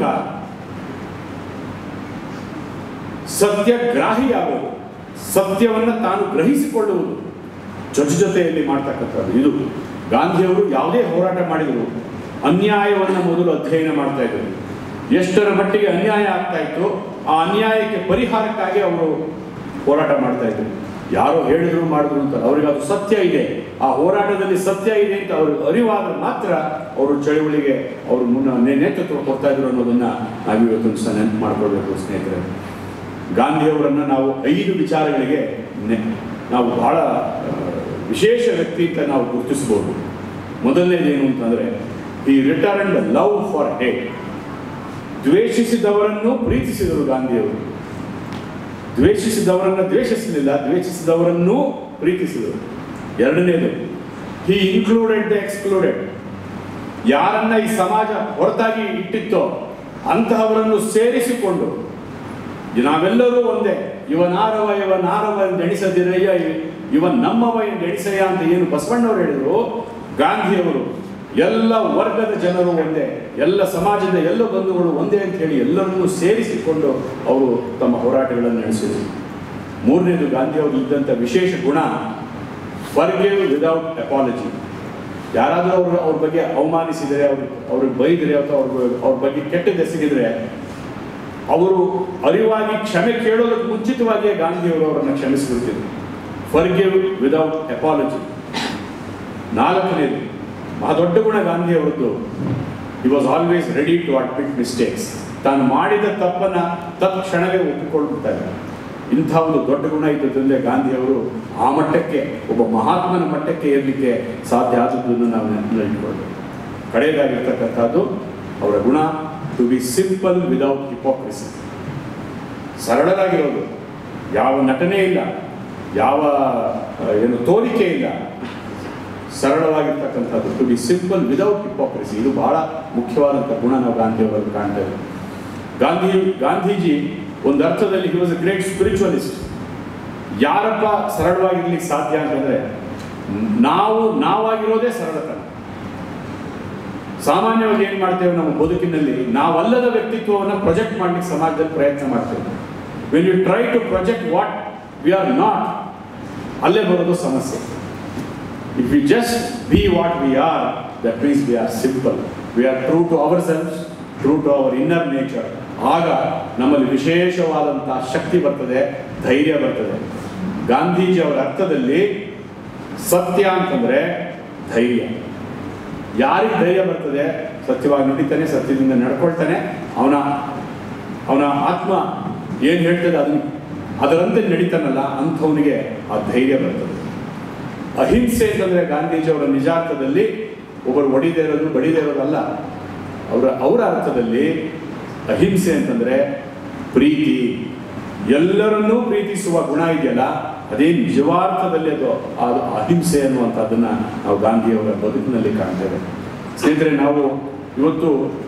Speaker 1: ಸತ್ಯಗ್ರಾಹಿಯಾಗೋದು ಸತ್ಯವನ್ನ ತಾನು ಗ್ರಹಿಸಿಕೊಳ್ಳುವುದು ಜೊತೆ ಜೊತೆಯಲ್ಲಿ ಮಾಡ್ತಕ್ಕಂಥದ್ದು ಇದು ಗಾಂಧಿಯವರು ಯಾವುದೇ ಹೋರಾಟ ಮಾಡಿದರು ಅನ್ಯಾಯವನ್ನು ಮೊದಲು ಅಧ್ಯಯನ ಮಾಡ್ತಾ ಇದ್ರು ಎಷ್ಟರ ಮಟ್ಟಿಗೆ ಅನ್ಯಾಯ ಆಗ್ತಾ ಇತ್ತು ಆ ಅನ್ಯಾಯಕ್ಕೆ ಪರಿಹಾರಕ್ಕಾಗಿ ಅವರು ಹೋರಾಟ ಮಾಡ್ತಾ ಇದ್ರು ಯಾರೋ ಹೇಳಿದ್ರು ಮಾಡಿದ್ರು ಅಂತ ಅವ್ರಿಗೆ ಅದು ಸತ್ಯ ಇದೆ ಆ ಹೋರಾಟದಲ್ಲಿ ಸತ್ಯ ಇದೆ ಅಂತ ಅವ್ರಿಗೆ ಅರಿವಾದ್ರೆ ಮಾತ್ರ ಅವರು ಚಳುವಳಿಗೆ ಅವರು ಮುನ್ನ ನೇ- ನೇತೃತ್ವ ಕೊಡ್ತಾ ಇದ್ರು ಅನ್ನೋದನ್ನ ನಾವು ಇವತ್ತು ಸಹ ನೆನಪು ಮಾಡ್ಕೊಳ್ಬೇಕು ಸ್ನೇಹಿತರೆ ಗಾಂಧಿಯವರನ್ನ ನಾವು ಐದು ವಿಚಾರಗಳಿಗೆ ನೆ- ನಾವು ಬಹಳ ಆ, ವಿಶೇಷ ವ್ಯಕ್ತಿ ಅಂತ ನಾವು ಗುರುತಿಸ್ಬೋದು ಮೊದಲನೇದೇನು ಅಂತಂದ್ರೆ ಈ ರಿಟರ್ನ್ ಲವ್ ಫಾರ್ ಹೇಟ್ ದ್ವೇಷಿಸಿದವರನ್ನು ಪ್ರೀತಿಸಿದರು ಗಾಂಧಿಯವರು ದ್ವೇಷಿಸಿದವರನ್ನ ದ್ವೇಷಿಸಲಿಲ್ಲ ದ್ವೇಷಿಸಿದವರನ್ನೂ ಪ್ರೀತಿಸಿದರು ಎರಡನೇದು ಹಿ ಇನ್ಕ್ಲೂಡೆಡ್ ದ ಎಕ್ಸ್ಕ್ಲೂಡೆಡ್ ಯಾರನ್ನ ಈ ಸಮಾಜ ಹೊರತಾಗಿ ಇಟ್ಟಿತ್ತೋ ಅಂತಹವರನ್ನು ಸೇರಿಸಿಕೊಂಡು ನಾವೆಲ್ಲರೂ ಒಂದೇ ಇವನಾರವ ಇವನಾರವ ಎಂದೆಣಿಸದಿರಯ್ಯ ಇವನ್ ನಮ್ಮವ ಎಂದೆಣಿಸಯ್ಯ ಅಂತ ಏನು ಬಸವಣ್ಣವರು ಹೇಳಿದ್ರು ಗಾಂಧಿಯವರು ಎಲ್ಲ ವರ್ಗದ ಜನರು ಒಂದೇ ಎಲ್ಲ ಸಮಾಜದ ಎಲ್ಲ ಬಂಧುಗಳು ಒಂದೇ ಅಂತ ಹೇಳಿ ಎಲ್ಲರನ್ನೂ ಸೇರಿಸಿಕೊಂಡು ಅವರು ತಮ್ಮ ಹೋರಾಟಗಳನ್ನು ನಡೆಸಿದರು ಮೂರನೇದು ಗಾಂಧಿಯವರು ಇದ್ದಂಥ ವಿಶೇಷ ಗುಣ ಫರ್ಗಿವ್ ವಿದೌಟ್ ಅಪಾಲಜಿ ಯಾರಾದರೂ ಅವರು ಅವ್ರ ಬಗ್ಗೆ ಅವಮಾನಿಸಿದರೆ ಅವ್ರು ಅವ್ರಿಗೆ ಬೈದರೆ ಅಥವಾ ಅವ್ರ ಅವ್ರ ಬಗ್ಗೆ ಕೆಟ್ಟದೆಸಗಿದ್ರೆ ಅವರು ಅರಿವಾಗಿ ಕ್ಷಮೆ ಕೇಳೋದಕ್ಕೆ ಮುಂಚಿತವಾಗಿಯೇ ಗಾಂಧಿಯವರು ಅವರನ್ನು ಕ್ಷಮಿಸಿಬಿಡ್ತಿದ್ರು ಫರ್ಗಿವ್ ವಿದೌಟ್ ಅಪಾಲಜಿ ನಾಲ್ಕನೇದು ಆ ದೊಡ್ಡ ಗುಣ ಗಾಂಧಿಯವರದ್ದು ಈ was always ready to admit mistakes ತಾನು ಮಾಡಿದ ತಪ್ಪನ್ನ ತತ್ಕ್ಷಣವೇ ಒಪ್ಪಿಕೊಳ್ಬಿಡ್ತಾರೆ ಇಂಥ ಒಂದು ದೊಡ್ಡ ಗುಣ ಇದ್ದದ್ರಿಂದ ಗಾಂಧಿಯವರು ಆ ಮಟ್ಟಕ್ಕೆ ಒಬ್ಬ ಮಹಾತ್ಮನ ಮಟ್ಟಕ್ಕೆ ಏರಲಿಕ್ಕೆ ಸಾಧ್ಯ ಆದದ್ದನ್ನು ನಾವು ನೆನಪಿನಲ್ಲಿ ಇಟ್ಕೊಳ್ಬೇಕು ಕಡೆಯದಾಗಿರ್ತಕ್ಕಂಥದ್ದು ಅವರ ಗುಣ to be simple without hypocrisy ಸರಳರಾಗಿರೋದು ಯಾವ ನಟನೆ ಇಲ್ಲ ಯಾವ ಆ, ಏನು ತೋರಿಕೆ ಇಲ್ಲ ಸರಳವಾಗಿರ್ತಕ್ಕಂಥದ್ದು to be simple without hypocrisy ಇದು ಬಹಳ ಮುಖ್ಯವಾದಂಥ ಗುಣ ನಾವು ಗಾಂಧಿಯವರಲ್ಲಿ ಕಾಣ್ತೇವೆ ಗಾಂಧಿ ಗಾಂಧೀಜಿ ಒಂದು ಅರ್ಥದಲ್ಲಿ he was a great spiritualist ಯಾರಪ್ಪ ಸರಳವಾಗಿರ್ಲಿಕ್ಕೆ ಸಾಧ್ಯ ಅಂತಂದ್ರೆ ನಾವು ನಾವಾಗಿರೋದೇ ಸರಳತನ ಸಾಮಾನ್ಯವಾಗಿ ಏನು ಮಾಡ್ತೇವೆ ನಮ್ಮ ಬದುಕಿನಲ್ಲಿ ನಾವಲ್ಲದ ವ್ಯಕ್ತಿತ್ವವನ್ನು ಪ್ರೊಜೆಕ್ಟ್ ಮಾಡ್ಲಿಕ್ಕೆ ಸಮಾಜದಲ್ಲಿ ಪ್ರಯತ್ನ ಮಾಡ್ತೇವೆ when you try to project what we are not ಅಲ್ಲೇ ಬರೋದು ಸಮಸ್ಯೆ if you just be what we are that means we are simple we are true to our self true to our inner nature ಆಗ ನಮ್ಮಲ್ಲಿ ವಿಶೇಷವಾದಂತಹ ಶಕ್ತಿ ಬರ್ತದೆ ಧೈರ್ಯ ಬರ್ತದೆ ಗಾಂಧೀಜಿ ಅವರ ಅರ್ಥದಲ್ಲಿ ಸತ್ಯ ಅಂತಂದ್ರೆ ಧೈರ್ಯ ಯಾರಿಗೆ ಧೈರ್ಯ ಬರ್ತದೆ ಸತ್ಯವಾಗಿ ನುಡಿತಾನೆ ಸತ್ಯದಿಂದ ನಡ್ಕೊಳ್ತಾನೆ ಅವನ ಅವನ ಆತ್ಮ ಏನು ಹೇಳ್ತದೆ ಅದನ್ನ ಅದರಂತೆ ನಡೀತಾನಲ್ಲ ಅಂಥವನಿಗೆ ಆ ಧೈರ್ಯ ಬರ್ತದೆ ಅಹಿಂಸೆ ಅಂತಂದ್ರೆ ಗಾಂಧೀಜಿ ಅವರ ನಿಜಾರ್ಥದಲ್ಲಿ ಒಬ್ಬರು ಹೊಡಿದೇ ಇರೋದು ಬಡಿದೇ ಇರೋದಲ್ಲ ಅವರ ಅವರ ಅರ್ಥದಲ್ಲಿ ಅಹಿಂಸೆ ಅಂತಂದ್ರೆ ಪ್ರೀತಿ ಎಲ್ಲರನ್ನೂ ಪ್ರೀತಿಸುವ ಗುಣ ಇದೆಯಲ್ಲ ಅದೇ ನಿಜವಾರ್ಥದಲ್ಲಿ ಅದು ಅದು ಅಹಿಂಸೆ ಅನ್ನುವಂಥದ್ದನ್ನ ನಾವು ಗಾಂಧಿಯವರ ಬದುಕಿನಲ್ಲಿ ಕಾಣ್ತೇವೆ ಸ್ನೇಹಿತರೆ ನಾವು ಇವತ್ತು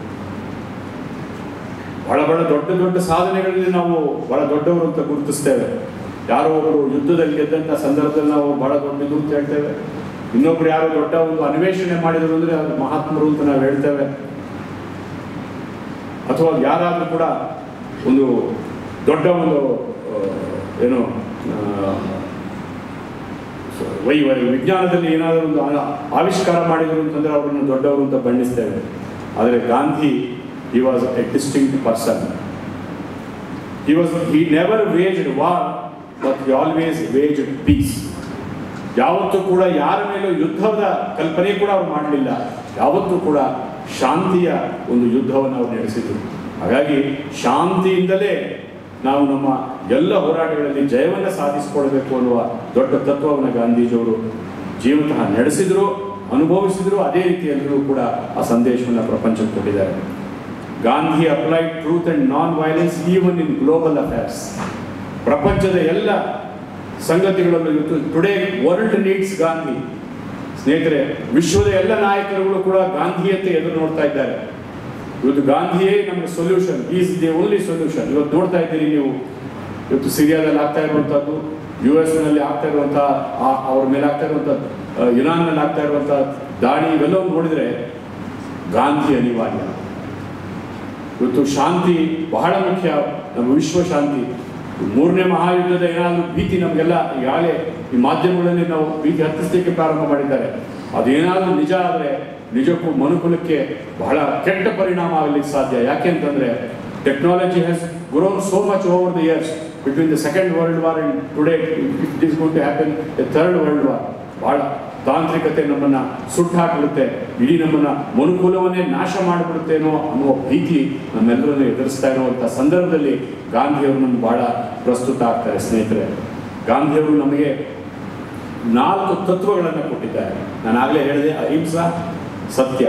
Speaker 1: ಬಹಳ ಬಹಳ ದೊಡ್ಡ ದೊಡ್ಡ ಸಾಧನೆಗಳಲ್ಲಿ ನಾವು ಬಹಳ ದೊಡ್ಡವರು ಅಂತ ಗುರುತಿಸ್ತೇವೆ ಯಾರೋ ಒಬ್ಬರು ಯುದ್ಧದಲ್ಲಿ ಗೆದ್ದಂಥ ಸಂದರ್ಭದಲ್ಲಿ ನಾವು ಬಹಳ ದೊಡ್ಡದು ಅಂತ ಹೇಳ್ತೇವೆ ಇನ್ನೊಬ್ರು ಯಾರೋ ದೊಡ್ಡ ಒಂದು ಅನ್ವೇಷಣೆ ಮಾಡಿದ್ರು ಅಂದ್ರೆ ಅದು ಮಹಾತ್ಮರು ಅಂತ ನಾವು ಹೇಳ್ತೇವೆ ಅಥವಾ ಯಾರಾದರೂ ಕೂಡ ಒಂದು ದೊಡ್ಡ ಒಂದು ಆ, ಏನು ಆ, ವೈ ವೈ ವಿಜ್ಞಾನದಲ್ಲಿ ಏನಾದರೂ ಒಂದು ಆ- ಆವಿಷ್ಕಾರ ಮಾಡಿದ್ರು ಅಂತಂದ್ರೆ ಅವರನ್ನು ದೊಡ್ಡವರು ಅಂತ ಬಣ್ಣಿಸ್ತೇವೆ ಆದರೆ Gandhi he was a distinct person he was he never waged war but he always waged peace ಯಾವತ್ತೂ ಕೂಡ ಯಾರ ಮೇಲೂ ಯುದ್ಧದ ಕಲ್ಪನೆ ಕೂಡ ಅವ್ರು ಮಾಡಲಿಲ್ಲ ಯಾವತ್ತೂ ಕೂಡ ಶಾಂತಿಯ ಒಂದು ಯುದ್ಧವನ್ನು ಅವ್ರು ನಡೆಸಿದ್ರು ಹಾಗಾಗಿ ಶಾಂತಿಯಿಂದಲೇ ನಾವು ನಮ್ಮ ಎಲ್ಲ ಹೋರಾಟಗಳಲ್ಲಿ ಜಯವನ್ನು ಸಾಧಿಸಿಕೊಳ್ಬೇಕು ಅನ್ನುವ ದೊಡ್ಡ ತತ್ವವನ್ನು ಗಾಂಧೀಜಿಯವರು ಜೀವಂತಹ ನಡೆಸಿದ್ರು ಅನುಭವಿಸಿದ್ರು ಅದೇ ರೀತಿಯಲ್ಲೂ ಕೂಡ ಆ ಸಂದೇಶವನ್ನು ಪ್ರಪಂಚಕ್ಕೆ ಕೊಟ್ಟಿದ್ದಾರೆ Gandhi applied truth and non violence even in global affairs ಪ್ರಪಂಚದ ಎಲ್ಲ ಸಂಗತಿಗಳಲ್ಲೂ ಇವತ್ತು ಟುಡೇ ವರ್ಲ್ಡ್ ನೀಡ್ಸ್ ಗಾಂಧಿ ಸ್ನೇಹಿತರೆ ವಿಶ್ವದ ಎಲ್ಲ ನಾಯಕರುಗಳು ಕೂಡ ಗಾಂಧಿಯಂತೆ ಎದುರು ನೋಡ್ತಾ ಇದ್ದಾರೆ ಇವತ್ತು ಗಾಂಧಿಯೇ ನಮಗೆ solution is the only solution ಇವತ್ತು ನೋಡ್ತಾ ಇದ್ದೀರಿ ನೀವು ಇವತ್ತು ಸಿರಿಯಾದಲ್ಲಿ ಆಗ್ತಾ ಇರುವಂಥದ್ದು ಯು ಎಸ್ ನಲ್ಲಿ ಆಗ್ತಾ ಇರುವಂಥ ಅವ್ರ ಮೇಲೆ ಆಗ್ತಾ ಇರುವಂಥ ಇರಾನ್ನಲ್ಲಿ ಆಗ್ತಾ ಇರುವಂಥ ದಾಳಿ ಇವೆಲ್ಲವೂ ನೋಡಿದ್ರೆ ಗಾಂಧಿ ಅನಿವಾರ್ಯ ಇವತ್ತು ಶಾಂತಿ ಬಹಳ ಮುಖ್ಯ ನಮ್ಮ ವಿಶ್ವ ಶಾಂತಿ ಮೂರನೇ ಮಹಾಯುದ್ಧದ ಏನಾದರೂ ಭೀತಿ ನಮಗೆಲ್ಲ ಈಗಾಗಲೇ ಈ ಮಾಧ್ಯಮಗಳಲ್ಲಿ ನಾವು ಭೀತಿ ಹತ್ತಿಸಲಿಕ್ಕೆ ಪ್ರಾರಂಭ ಮಾಡಿದ್ದಾರೆ ಅದೇನಾದರೂ ನಿಜ ಆದರೆ ನಿಜಕ್ಕೂ ಮನುಕುಲಕ್ಕೆ ಬಹಳ ಕೆಟ್ಟ ಪರಿಣಾಮ ಆಗಲಿಕ್ಕೆ ಸಾಧ್ಯ ಯಾಕೆ ಅಂತಂದ್ರೆ technology has grown so much over the years between the second world war and today it is going to happen the third world war ಬಹಳ ತಾಂತ್ರಿಕತೆ ನಮ್ಮನ್ನ ಸುಟ್ಟು ಹಾಕಿಬಿಡುತ್ತೆ ಇಡೀ ನಮ್ಮನ್ನ ಮನುಕುಲವನ್ನೇ ನಾಶ ಮಾಡಿಬಿಡುತ್ತೇನೋ ಅನ್ನುವ ಭೀತಿ ನಮ್ಮೆಲ್ಲರನ್ನು ಎದುರಿಸ್ತಾ ಇರುವಂಥ ಸಂದರ್ಭದಲ್ಲಿ ಗಾಂಧಿಯವರು ನಮ್ಗೆ ಬಹಳ ಪ್ರಸ್ತುತ ಆಗ್ತಾರೆ ಸ್ನೇಹಿತರೆ ಗಾಂಧಿಯವರು ನಮಗೆ ನಾಲ್ಕು ತತ್ವಗಳನ್ನು ಕೊಟ್ಟಿದ್ದಾರೆ ನಾನು ಆಗಲೇ ಹೇಳಿದೆ ಅಹಿಂಸಾ ಸತ್ಯ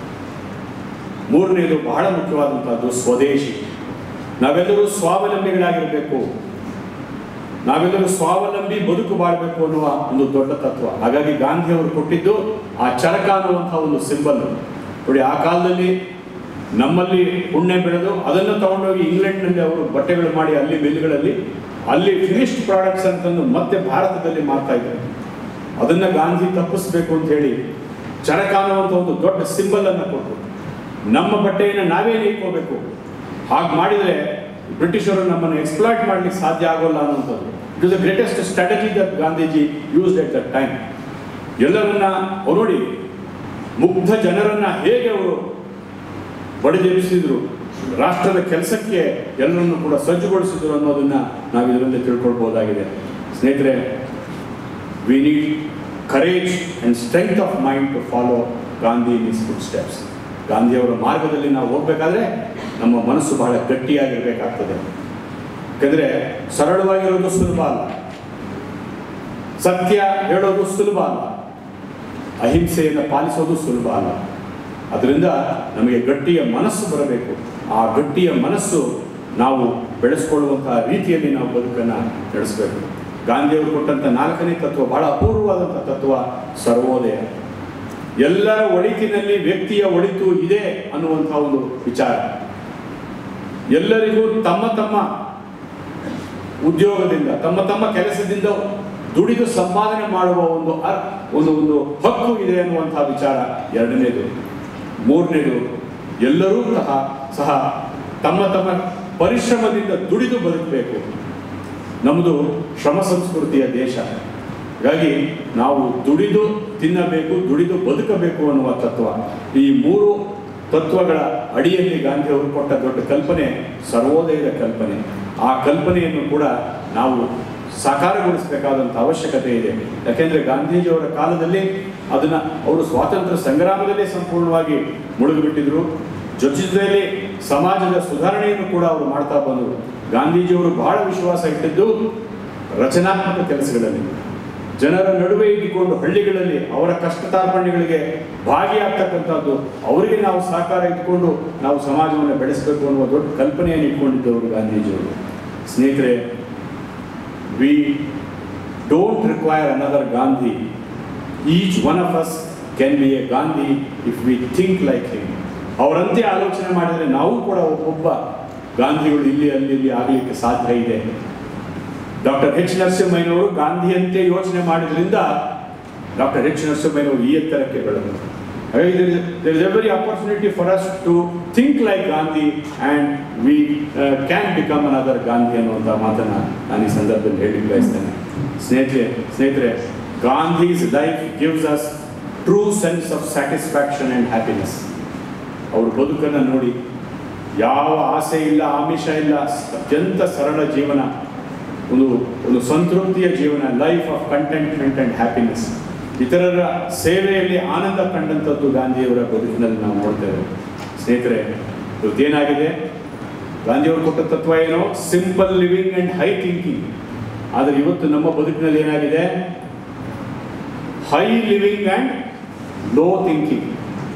Speaker 1: ಮೂರನೇದು ಬಹಳ ಮುಖ್ಯವಾದಂಥದ್ದು ಸ್ವದೇಶಿ ನಾವೆಲ್ಲರೂ ಸ್ವಾವಲಂಬಿಗಳಾಗಿರಬೇಕು ನಾವೆಲ್ಲರೂ ಸ್ವಾವಲಂಬಿ ಬದುಕು ಬಾಳಬೇಕು ಅನ್ನುವ ಒಂದು ದೊಡ್ಡ ತತ್ವ ಹಾಗಾಗಿ ಗಾಂಧಿಯವರು ಕೊಟ್ಟಿದ್ದು ಆ ಚರಕ ಅನ್ನುವಂಥ ಒಂದು ಸಿಂಬಲ್ ನೋಡಿ ಆ ಕಾಲದಲ್ಲಿ ನಮ್ಮಲ್ಲಿ ಉಣ್ಣೆ ಬೆಳೆದು ಅದನ್ನು ತಗೊಂಡೋಗಿ ಇಂಗ್ಲೆಂಡ್ನಲ್ಲಿ ಅವರು ಬಟ್ಟೆಗಳು ಮಾಡಿ ಅಲ್ಲಿ ಮಿಲ್ಗಳಲ್ಲಿ ಅಲ್ಲಿ ಫಿನಿಶ್ಡ್ ಪ್ರಾಡಕ್ಟ್ಸ್ ಅಂತಂದು ಮತ್ತೆ ಭಾರತದಲ್ಲಿ ಮಾರ್ತಾ ಇದ್ದಾರೆ ಅದನ್ನ ಗಾಂಧಿ ತಪ್ಪಿಸ್ಬೇಕು ಅಂತ ಹೇಳಿ ಚರಕ ಅನ್ನುವಂಥ ಒಂದು ದೊಡ್ಡ ಸಿಂಬಲ್ ಅನ್ನು ಕೊಟ್ಟರು ನಮ್ಮ ಬಟ್ಟೆಯನ್ನು ನಾವೇ ನೇಯ್ಕೋಬೇಕು ಹಾಗೆ ಮಾಡಿದರೆ ಬ್ರಿಟಿಷರು ನಮ್ಮನ್ನು ಎಕ್ಸ್ಪ್ಲಾಯ್ಟ್ ಮಾಡ್ಲಿಕ್ಕೆ ಸಾಧ್ಯ ಆಗೋಲ್ಲ ಅನ್ನುವಂಥದ್ದು it is the greatest strategy that Gandhiji used at that time ಎಲ್ಲರನ್ನ ಅವ್ರು ನೋಡಿ ಮುಗ್ಧ ಜನರನ್ನ ಹೇಗೆ ಅವರು ಬಡಿದೆಬ್ಬಿಸಿದ್ರು ರಾಷ್ಟ್ರದ ಕೆಲಸಕ್ಕೆ ಎಲ್ಲರನ್ನು ಕೂಡ ಸಜ್ಜುಗೊಳಿಸಿದ್ರು ಅನ್ನೋದನ್ನ ನಾವು ಇದರಲ್ಲಿ ತಿಳ್ಕೊಳ್ಬಹುದಾಗಿದೆ ಸ್ನೇಹಿತರೆ we need courage and strength of mind to follow Gandhi in is footsteps ಗಾಂಧಿಯವರ ಮಾರ್ಗದಲ್ಲಿ ನಾವು ಹೋಗ್ಬೇಕಾದ್ರೆ ನಮ್ಮ ಮನಸ್ಸು ಬಹಳ ಗಟ್ಟಿಯಾಗಿರ್ಬೇಕಾಗ್ತದೆ ಯಾಕಂದ್ರೆ ಸರಳವಾಗಿರೋದು ಸುಲಭ ಅಲ್ಲ ಸತ್ಯ ಹೇಳೋದು ಸುಲಭ ಅಲ್ಲ ಅಹಿಂಸೆಯನ್ನು ಪಾಲಿಸೋದು ಸುಲಭ ಅಲ್ಲ ಅದರಿಂದ ನಮಗೆ ಗಟ್ಟಿಯ ಮನಸ್ಸು ಬರಬೇಕು ಆ ಗಟ್ಟಿಯ ಮನಸ್ಸು ನಾವು ಬೆಳೆಸ್ಕೊಳ್ಳುವಂತಹ ರೀತಿಯಲ್ಲಿ ನಾವು ಬದುಕನ್ನು ನಡೆಸಬೇಕು ಗಾಂಧಿಯವರು ಕೊಟ್ಟಂಥ ನಾಲ್ಕನೇ ತತ್ವ ಬಹಳ ಅಪೂರ್ವವಾದಂಥ ತತ್ವ ಸರ್ವೋದಯ ಎಲ್ಲರ ಒಳಿತಿನಲ್ಲಿ ವ್ಯಕ್ತಿಯ ಒಳಿತು ಇದೆ ಅನ್ನುವಂಥ ಒಂದು ವಿಚಾರ ಎಲ್ಲರಿಗೂ ತಮ್ಮ ತಮ್ಮ ಉದ್ಯೋಗದಿಂದ ತಮ್ಮ ತಮ್ಮ ಕೆಲಸದಿಂದ ದುಡಿದು ಸಂಪಾದನೆ ಮಾಡುವ ಒಂದು ಅರ್- ಒಂದು ಒಂದು ಹಕ್ಕು ಇದೆ ಅನ್ನುವಂತಹ ವಿಚಾರ ಎರಡನೇದು ಮೂರನೇದು ಎಲ್ಲರೂ ಸಹ ಸಹ ತಮ್ಮ ತಮ್ಮ ಪರಿಶ್ರಮದಿಂದ ದುಡಿದು ಬದುಕಬೇಕು ನಮ್ಮದು ಶ್ರಮ ಸಂಸ್ಕೃತಿಯ ದೇಶ ಹಾಗಾಗಿ ನಾವು ದುಡಿದು ತಿನ್ನಬೇಕು ದುಡಿದು ಬದುಕಬೇಕು ಅನ್ನುವ ತತ್ವ ಈ ಮೂರು ತತ್ವಗಳ ಅಡಿಯಲ್ಲಿ ಗಾಂಧಿ ಅವರು ಕೊಟ್ಟ ದೊಡ್ಡ ಕಲ್ಪನೆ ಸರ್ವೋದಯದ ಕಲ್ಪನೆ ಆ ಕಲ್ಪನೆಯನ್ನು ಕೂಡ ನಾವು ಸಾಕಾರಗೊಳಿಸಬೇಕಾದಂಥ ಅವಶ್ಯಕತೆ ಇದೆ ಯಾಕೆಂದರೆ ಗಾಂಧೀಜಿಯವರ ಕಾಲದಲ್ಲಿ ಅದನ್ನು ಅವರು ಸ್ವಾತಂತ್ರ್ಯ ಸಂಗ್ರಾಮದಲ್ಲೇ ಸಂಪೂರ್ಣವಾಗಿ ಮುಳುಗಿಬಿಟ್ಟಿದ್ರು ಜೊತೆ ಜೊತೆಯಲ್ಲಿ ಸಮಾಜದ ಸುಧಾರಣೆಯನ್ನು ಕೂಡ ಅವರು ಮಾಡ್ತಾ ಬಂದರು ಗಾಂಧೀಜಿಯವರು ಬಹಳ ವಿಶ್ವಾಸ ಇಟ್ಟಿದ್ದು ರಚನಾತ್ಮಕ ಕೆಲಸಗಳಲ್ಲಿ ಜನರ ನಡುವೆ ಇದ್ದುಕೊಂಡು ಹಳ್ಳಿಗಳಲ್ಲಿ ಅವರ ಕಷ್ಟ ತಾರ್ಪಣ್ಯಗಳಿಗೆ ಭಾಗಿಯಾಗ್ತಕ್ಕಂಥದ್ದು ಅವರಿಗೆ ನಾವು ಸಹಕಾರ ಇಟ್ಕೊಂಡು ನಾವು ಸಮಾಜವನ್ನು ಬೆಳೆಸಬೇಕು ಅನ್ನುವ ದೊಡ್ಡ ಕಲ್ಪನೆಯನ್ನು ಇಟ್ಕೊಂಡಿದ್ದವರು ಗಾಂಧೀಜಿಯವರು ಸ್ನೇಹಿತರೆ we don't require another Gandhi each one of us can be a Gandhi if we think like him ಅವರಂತೆ ಆಲೋಚನೆ ಮಾಡಿದರೆ ನಾವು ಕೂಡ ಒಬ್ಬೊಬ್ಬ ಗಾಂಧಿಗಳು ಇಲ್ಲಿ ಅಲ್ಲಿ ಇಲ್ಲಿ ಆಗಲಿಕ್ಕೆ ಸಾಧ್ಯ ಇದೆ ಡಾಕ್ಟರ್ ಎಚ್ ನರಸಿಂಹಯ್ಯನವರು ಗಾಂಧಿಯಂತೆ ಯೋಚನೆ ಮಾಡಿದ್ರಿಂದ ಡಾಕ್ಟರ್ ಎಚ್ ನರಸಿಂಹಯ್ಯನವರು ಈ ಎತ್ತರಕ್ಕೆ ಬೆಳೆದರು ಹಾಗಾಗಿ there is every opportunity for us to think like Gandhi and we uh, can become another Gandhi ಅನ್ನುವಂಥ ಮಾತನ್ನ ನಾನು ಈ ಸಂದರ್ಭದಲ್ಲಿ ಹೇಳಿ ಬಯಸ್ತೇನೆ ಸ್ನೇಹಿತರೆ ಸ್ನೇಹಿತರೆ Gandhi's life gives us true sense of satisfaction and happiness ಅವ್ರ ಬದುಕನ್ನು ನೋಡಿ ಯಾವ ಆಸೆ ಇಲ್ಲ ಆಮಿಷ ಇಲ್ಲ ಅತ್ಯಂತ ಸರಳ ಜೀವನ ಒಂದು ಒಂದು ಸಂತೃಪ್ತಿಯ ಜೀವನ life of contentment and happiness ಇತರರ ಸೇವೆಯಲ್ಲಿ ಆನಂದ ಕಂಡಂಥದ್ದು ಗಾಂಧಿಯವರ ಬದುಕಿನಲ್ಲಿ ನಾವು ನೋಡ್ತೇವೆ ಸ್ನೇಹಿತರೆ ಇವತ್ತೇನಾಗಿದೆ ಗಾಂಧಿಯವರು ಕೊಟ್ಟ ತತ್ವ ಏನೋ simple living and high thinking ಆದರೆ ಇವತ್ತು ನಮ್ಮ ಬದುಕಿನಲ್ಲಿ ಏನಾಗಿದೆ high living and low thinking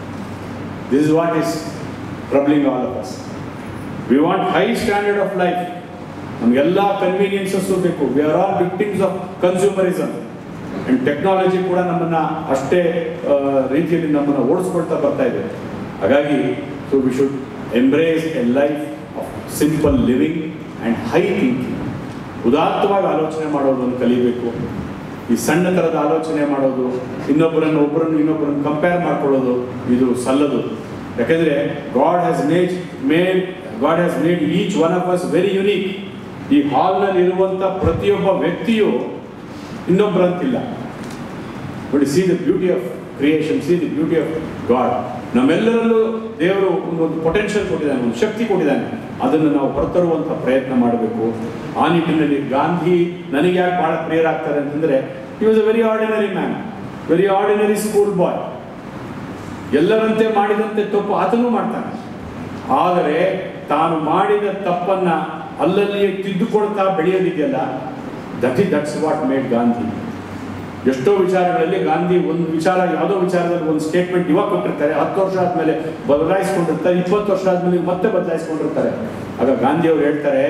Speaker 1: this is what is troubling all of us we want high standard of life ನಮಗೆಲ್ಲ ಕನ್ವೀನಿಯನ್ಸಸ್ಸು ಬೇಕು we are all victims of consumerism and technology ಕೂಡ ನಮ್ಮನ್ನ ಅಷ್ಟೇ ಆ, ರೀತಿಯಲ್ಲಿ ನಮ್ಮನ್ನು ಓಡಿಸ್ಕೊಳ್ತಾ ಬರ್ತಾ ಇದೆ ಹಾಗಾಗಿ so we should embrace a life of simple living and high thinking ಉದಾತ್ತವಾಗಿ ಆಲೋಚನೆ ಮಾಡೋದನ್ನು ಕಲಿಬೇಕು ಈ ಸಣ್ಣ ಥರದ ಆಲೋಚನೆ ಮಾಡೋದು ಇನ್ನೊಬ್ಬರನ್ನು ಒಬ್ಬರನ್ನು ಇನ್ನೊಬ್ಬರನ್ನು ಕಂಪೇರ್ ಮಾಡ್ಕೊಳ್ಳೋದು ಇದು ಸಲ್ಲದು ಯಾಕೆಂದರೆ God has made made God has made each one of us very unique ಈ ಹಾಲ್ನಲ್ಲಿ ಇರುವಂಥ ಪ್ರತಿಯೊಬ್ಬ ವ್ಯಕ್ತಿಯು ಇನ್ನೊಬ್ಬರಂತಿಲ್ಲ ನೋಡಿ see the beauty of creation see the beauty of God ನಮ್ಮೆಲ್ಲರಲ್ಲೂ ದೇವರು ಒಂದು ಒಂದು ಪೊಟೆನ್ಷಿಯಲ್ ಕೊಟ್ಟಿದ್ದಾನೆ ಒಂದು ಶಕ್ತಿ ಕೊಟ್ಟಿದ್ದಾನೆ ಅದನ್ನು ನಾವು ಹೊರತರುವಂಥ ಪ್ರಯತ್ನ ಮಾಡಬೇಕು ಆ ನಿಟ್ಟಿನಲ್ಲಿ ಗಾಂಧಿ ನನಗೆ ಯಾಕೆ ಭಾಳ ಪ್ರಿಯರಾಗ್ತಾರೆ ಅಂತಂದರೆ ಈ was a very ordinary man very ordinary school boy ಎಲ್ಲರಂತೆ ಮಾಡಿದಂತೆ ತಪ್ಪು ಆತನೂ ಮಾಡ್ತಾನೆ ಆದರೆ ತಾನು ಮಾಡಿದ ತಪ್ಪನ್ನ ಅಲ್ಲಲ್ಲಿಯೇ ತಿದ್ದುಕೊಳ್ತಾ ಬೆಳೆಯೋದಿದೆಯಲ್ಲ that is that's what made Gandhi ಎಷ್ಟೋ ವಿಚಾರಗಳಲ್ಲಿ ಗಾಂಧಿ ಒಂದು ವಿಚಾರ ಯಾವುದೋ ವಿಚಾರದಲ್ಲಿ ಒಂದು ಸ್ಟೇಟ್ಮೆಂಟ್ ಇವಾಗ ಕೊಟ್ಟಿರ್ತಾರೆ ಹತ್ತು ವರ್ಷ ಆದಮೇಲೆ ಬದಲಾಯಿಸ್ಕೊಂಡಿರ್ತಾರೆ ಇಪ್ಪತ್ತು ವರ್ಷ ಆದಮೇಲೆ ಮತ್ತೆ ಬದಲಾಯಿಸ್ಕೊಂಡಿರ್ತಾರೆ ಆಗ ಗಾಂಧಿ ಅವರು ಹೇಳ್ತಾರೆ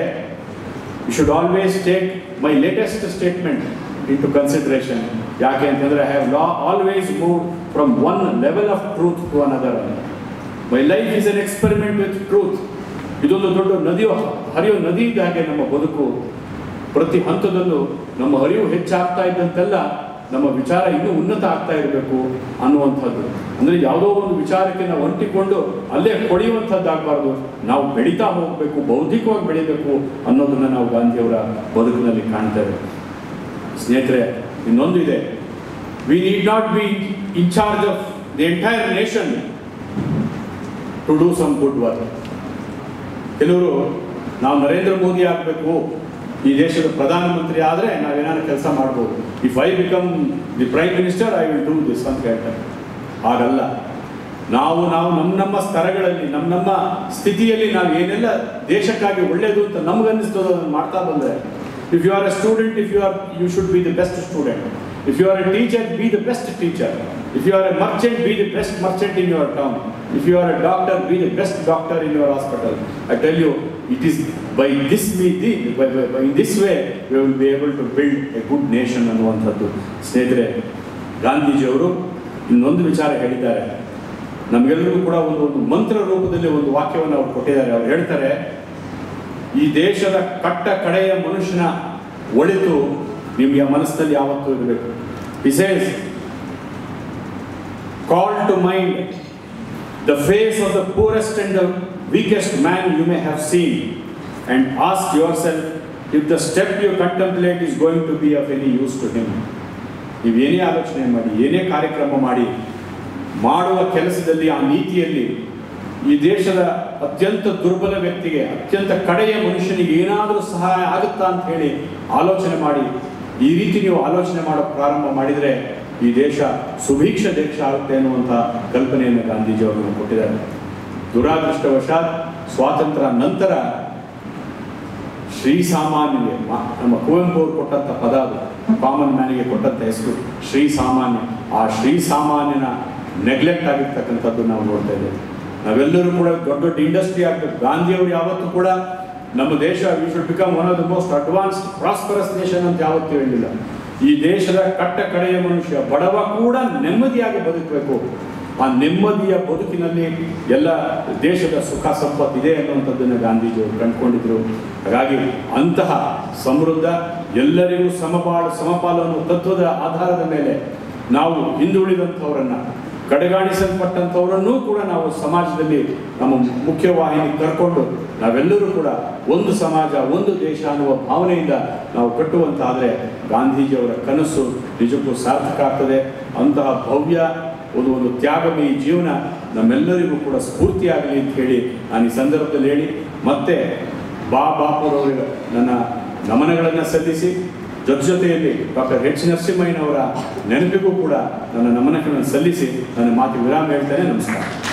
Speaker 1: you should always take my latest statement into consideration ಯಾಕೆ ಅಂತಂದರೆ ಐ ಹ್ಯಾವ್ ಲಾ always move from one level of truth to another my life is an experiment with truth ಇದೊಂದು ದೊಡ್ಡ ನದಿಯೋ ಹರಿಯೋ ನದಿ ಇದ್ದ ಹಾಗೆ ನಮ್ಮ ಬದುಕು ಪ್ರತಿ ಹಂತದಲ್ಲೂ ನಮ್ಮ ಹರಿವು ಹೆಚ್ಚಾಗ್ತಾ ಇದ್ದಂತೆಲ್ಲ ನಮ್ಮ ವಿಚಾರ ಇನ್ನೂ ಉನ್ನತ ಆಗ್ತಾ ಇರಬೇಕು ಅನ್ನುವಂಥದ್ದು ಅಂದರೆ ಯಾವುದೋ ಒಂದು ವಿಚಾರಕ್ಕೆ ನಾವು ಅಂಟಿಕೊಂಡು ಅಲ್ಲೇ ಕೊಳೆಯುವಂಥದ್ದಾಗಬಾರ್ದು ನಾವು ಬೆಳೀತಾ ಹೋಗಬೇಕು ಬೌದ್ಧಿಕವಾಗಿ ಬೆಳೀಬೇಕು ಅನ್ನೋದನ್ನು ನಾವು ಗಾಂಧಿಯವರ ಬದುಕಿನಲ್ಲಿ ಕಾಣ್ತೇವೆ ಸ್ನೇಹಿತರೆ ಇನ್ನೊಂದು ಇದೆ we need not be in charge of the entire nation to do some good work ಕೆಲವರು ನಾವು ನರೇಂದ್ರ ಮೋದಿ ಆಗಬೇಕು ಈ ದೇಶದ ಪ್ರಧಾನಮಂತ್ರಿ ಆದರೆ ನಾವೇನಾದ್ರು ಕೆಲಸ ಮಾಡ್ಬೋದು if I become the prime minister I will do this ಅಂತ ಹೇಳ್ತಾರೆ ಹಾಗಲ್ಲ ನಾವು ನಾವು ನಮ್ಮ ನಮ್ಮ ಸ್ತರಗಳಲ್ಲಿ ನಮ್ಮ ನಮ್ಮ ಸ್ಥಿತಿಯಲ್ಲಿ ನಾವು ಏನೆಲ್ಲ ದೇಶಕ್ಕಾಗಿ ಒಳ್ಳೆಯದು ಅಂತ ನಮಗನ್ನಿಸ್ತದೋ ಅದನ್ನು ಮಾಡ್ತಾ ಬಂದರೆ if you are a student if you are you should be the best student if you are a teacher be the best teacher if you are a merchant be the best merchant in your town if you are a doctor be the best doctor in your hospital I tell you it is by this we the in this way we will be able to build A good nation ಅನ್ನುವಂಥದ್ದು ಸ್ನೇಹಿತರೆ ಗಾಂಧೀಜಿಯವರು ಇನ್ನೊಂದು ವಿಚಾರ ಹೇಳಿದ್ದಾರೆ ನಮಗೆಲ್ಲರಿಗೂ ಕೂಡ ಒಂದು ಒಂದು ಮಂತ್ರ ರೂಪದಲ್ಲಿ ಒಂದು ವಾಕ್ಯವನ್ನು ಅವರು ಕೊಟ್ಟಿದ್ದಾರೆ ಅವ್ರು ಹೇಳ್ತಾರೆ ಈ ದೇಶದ ಕಟ್ಟ ಕಡೆಯ ಮನುಷ್ಯನ ಒಳಿತು ನಿಮಗೆ ಮನಸ್ಸಿನಲ್ಲಿ ಯಾವತ್ತೂ ಇರಬೇಕು ಬಿಸೇಸ್ call to mind the face of the poorest and the weakest man you may have seen and ask yourself if the step you contemplate is going to be of any use to him ನೀವೇನೇ ಆಲೋಚನೆ ಮಾಡಿ ಏನೇ ಕಾರ್ಯಕ್ರಮ ಮಾಡಿ ಮಾಡುವ ಕೆಲಸದಲ್ಲಿ ಆ ನೀತಿಯಲ್ಲಿ ಈ ದೇಶದ ಅತ್ಯಂತ ದುರ್ಬಲ ವ್ಯಕ್ತಿಗೆ ಅತ್ಯಂತ ಕಡೆಯ ಮನುಷ್ಯನಿಗೆ ಏನಾದರೂ ಸಹಾಯ ಆಗುತ್ತಾ ಅಂತ ಹೇಳಿ ಆಲೋಚನೆ ಮಾಡಿ ಈ ರೀತಿ ನೀವು ಆಲೋಚನೆ ಮಾಡೋ ಪ್ರಾರಂಭ ಮಾಡಿದರೆ ಈ ದೇಶ ಸುಭೀಕ್ಷ ದೇಶ ಆಗುತ್ತೆ ಅನ್ನುವಂಥ ಕಲ್ಪನೆಯನ್ನು ಗಾಂಧೀಜಿಯವರು ನಮಗೆ ಕೊಟ್ಟಿದ್ದಾರೆ ದುರಾದೃಷ್ಟವಶಾತ್ ಸ್ವಾತಂತ್ರ್ಯ ನಂತರ ಶ್ರೀಸಾಮಾನ್ಯಗೆ ಮ- ನಮ್ಮ ಕುವೆಂಪು ಅವರು ಕೊಟ್ಟಂಥ ಪದ ಅದು ಕಾಮನ್ ಮ್ಯಾನಿಗೆ ಕೊಟ್ಟಂಥ ಹೆಸರು ಶ್ರೀಸಾಮಾನ್ಯ ಆ ಶ್ರೀಸಾಮಾನ್ಯನ ನೆಗ್ಲೆಕ್ಟ್ ಆಗಿರ್ತಕ್ಕಂಥದ್ದು ನಾವು ನೋಡ್ತಾ ಇದ್ದೇವೆ ನಾವೆಲ್ಲರೂ ಕೂಡ ದೊಡ್ಡ ದೊಡ್ಡ ಇಂಡಸ್ಟ್ರಿ ಆಗಬೇಕು ಗಾಂಧಿಯವರು ಯಾವತ್ತೂ ಕೂಡ ನಮ್ಮ ದೇಶ we should become one of the most advanced prosperous nation ಅಂತ ಯಾವತ್ತೂ ಹೇಳಿಲ್ಲ ಈ ದೇಶದ ಕಟ್ಟ ಕಡೆಯ ಮನುಷ್ಯ ಬಡವ ಕೂಡ ನೆಮ್ಮದಿಯಾಗಿ ಬದುಕಬೇಕು ಆ ನೆಮ್ಮದಿಯ ಬದುಕಿನಲ್ಲಿ ಎಲ್ಲ ದೇಶದ ಸುಖ ಸಂಪತ್ತು ಇದೆ ಅನ್ನುವಂಥದ್ದನ್ನು ಗಾಂಧೀಜಿಯವರು ಕಂಡುಕೊಂಡಿದ್ರು ಹಾಗಾಗಿ ಅಂತಹ ಸಮೃದ್ಧ ಎಲ್ಲರಿಗೂ ಸಮಪಾಲು ಸಮಪಾಲು ಅನ್ನೋ ತತ್ವದ ಆಧಾರದ ಮೇಲೆ ನಾವು ಹಿಂದುಳಿದಂಥವರನ್ನ ಕಡೆಗಾಣಿಸಲ್ಪಟ್ಟಂಥವರನ್ನೂ ಕೂಡ ನಾವು ಸಮಾಜದಲ್ಲಿ ನಮ್ಮ ಮುಖ್ಯವಾಹಿನಿ ಕರ್ಕೊಂಡು ನಾವೆಲ್ಲರೂ ಕೂಡ ಒಂದು ಸಮಾಜ ಒಂದು ದೇಶ ಅನ್ನುವ ಭಾವನೆಯಿಂದ ನಾವು ಕಟ್ಟುವಂತಾದರೆ ಗಾಂಧೀಜಿಯವರ ಕನಸು ನಿಜಕ್ಕೂ ಸಾರ್ಥಕ ಆಗ್ತದೆ ಅಂತಹ ಭವ್ಯ ಒಂದು ಒಂದು ತ್ಯಾಗಮಯಿ ಜೀವನ ನಮ್ಮೆಲ್ಲರಿಗೂ ಕೂಡ ಸ್ಫೂರ್ತಿಯಾಗಲಿ ಅಂತ ಹೇಳಿ ನಾನು ಈ ಸಂದರ್ಭದಲ್ಲಿ ಹೇಳಿ ಮತ್ತೆ ಬಾ ಬಾಪುರವರಿಗೆ ನನ್ನ ನಮನಗಳನ್ನು ಸಲ್ಲಿಸಿ ಜೊತೆ ಜೊತೆಯಲ್ಲಿ ಡಾಕ್ಟರ್ ಎಚ್ ನರಸಿಂಹಯ್ಯನವರ ನೆನಪಿಗೂ ಕೂಡ ನನ್ನ ನಮನಗಳನ್ನು ಸಲ್ಲಿಸಿ ನನ್ನ ಮಾತು ವಿರಾಮ ಹೇಳ್ತೇನೆ ನಮಸ್ಕಾರ